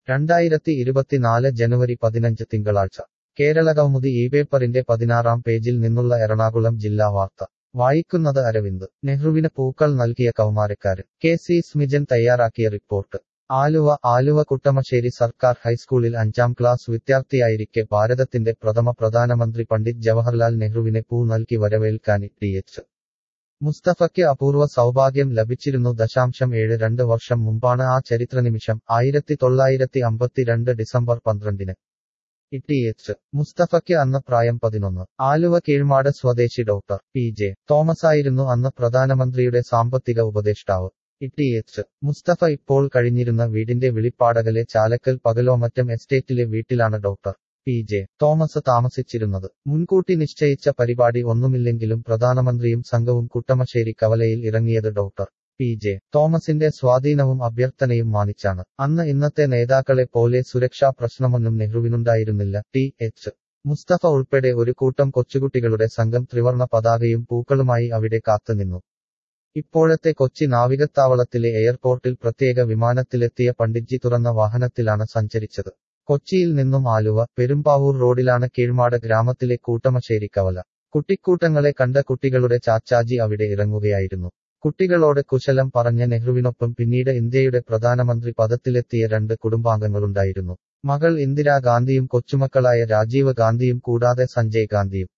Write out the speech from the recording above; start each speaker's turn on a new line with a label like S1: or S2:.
S1: രണ്ടായിരത്തി ഇരുപത്തിനാല് ജനുവരി പതിനഞ്ച് തിങ്കളാഴ്ച കേരളകൗമുദി ഈ പേപ്പറിന്റെ പതിനാറാം പേജിൽ നിന്നുള്ള എറണാകുളം ജില്ലാ വാർത്ത വായിക്കുന്നത് അരവിന്ദ് നെഹ്റുവിന് പൂക്കൾ നൽകിയ കൗമാരക്കാരൻ കെ സി സ്മിജൻ തയ്യാറാക്കിയ റിപ്പോർട്ട് ആലുവ ആലുവ കുട്ടമശ്ശേരി സർക്കാർ ഹൈസ്കൂളിൽ അഞ്ചാം ക്ലാസ് വിദ്യാർത്ഥിയായിരിക്കെ ഭാരതത്തിന്റെ പ്രഥമ പ്രധാനമന്ത്രി പണ്ഡിറ്റ് ജവഹർലാൽ നെഹ്റുവിനെ പൂ നൽകി വരവേൽക്കാൻ ടി എച്ച് മുസ്തഫയ്ക്ക് അപൂർവ സൗഭാഗ്യം ലഭിച്ചിരുന്നു ദശാംശം ഏഴ് രണ്ട് വർഷം മുമ്പാണ് ആ ചരിത്രനിമിഷം ആയിരത്തി തൊള്ളായിരത്തി അമ്പത്തിരണ്ട് ഡിസംബർ പന്ത്രണ്ടിന് ടി എച്ച് മുസ്തഫയ്ക്ക് അന്ന് പ്രായം പതിനൊന്ന് ആലുവ കീഴ്മാട് സ്വദേശി ഡോക്ടർ പി ജെ തോമസായിരുന്നു അന്ന് പ്രധാനമന്ത്രിയുടെ സാമ്പത്തിക ഉപദേഷ്ടാവ് ടി എച്ച് മുസ്തഫ ഇപ്പോൾ കഴിഞ്ഞിരുന്ന വീടിന്റെ വിളിപ്പാടകലെ ചാലക്കൽ പകലോമറ്റം എസ്റ്റേറ്റിലെ വീട്ടിലാണ് ഡോക്ടർ പി ജെ തോമസ് താമസിച്ചിരുന്നത് മുൻകൂട്ടി നിശ്ചയിച്ച പരിപാടി ഒന്നുമില്ലെങ്കിലും പ്രധാനമന്ത്രിയും സംഘവും കുട്ടമശ്ശേരി കവലയിൽ ഇറങ്ങിയത് ഡോക്ടർ പി ജെ തോമസിന്റെ സ്വാധീനവും അഭ്യർത്ഥനയും മാനിച്ചാണ് അന്ന് ഇന്നത്തെ നേതാക്കളെ പോലെ സുരക്ഷാ പ്രശ്നമൊന്നും നെഹ്റുവിനുണ്ടായിരുന്നില്ല ടി എച്ച് മുസ്തഫ ഉൾപ്പെടെ ഒരു കൂട്ടം കൊച്ചുകുട്ടികളുടെ സംഘം ത്രിവർണ പതാകയും പൂക്കളുമായി അവിടെ കാത്തുനിന്നു ഇപ്പോഴത്തെ കൊച്ചി നാവികത്താവളത്തിലെ എയർപോർട്ടിൽ പ്രത്യേക വിമാനത്തിലെത്തിയ പണ്ഡിറ്റ്ജി തുറന്ന വാഹനത്തിലാണ് സഞ്ചരിച്ചത് കൊച്ചിയിൽ നിന്നും ആലുവ പെരുമ്പാവൂർ റോഡിലാണ് കീഴ്മാട് ഗ്രാമത്തിലെ കൂട്ടമശ്ശേരി കവല കുട്ടിക്കൂട്ടങ്ങളെ കണ്ട കുട്ടികളുടെ ചാച്ചാജി അവിടെ ഇറങ്ങുകയായിരുന്നു കുട്ടികളോട് കുശലം പറഞ്ഞ നെഹ്റുവിനൊപ്പം പിന്നീട് ഇന്ത്യയുടെ പ്രധാനമന്ത്രി പദത്തിലെത്തിയ രണ്ട് കുടുംബാംഗങ്ങളുണ്ടായിരുന്നു മകൾ ഇന്ദിരാഗാന്ധിയും കൊച്ചുമക്കളായ രാജീവ് ഗാന്ധിയും കൂടാതെ സഞ്ജയ് ഗാന്ധിയും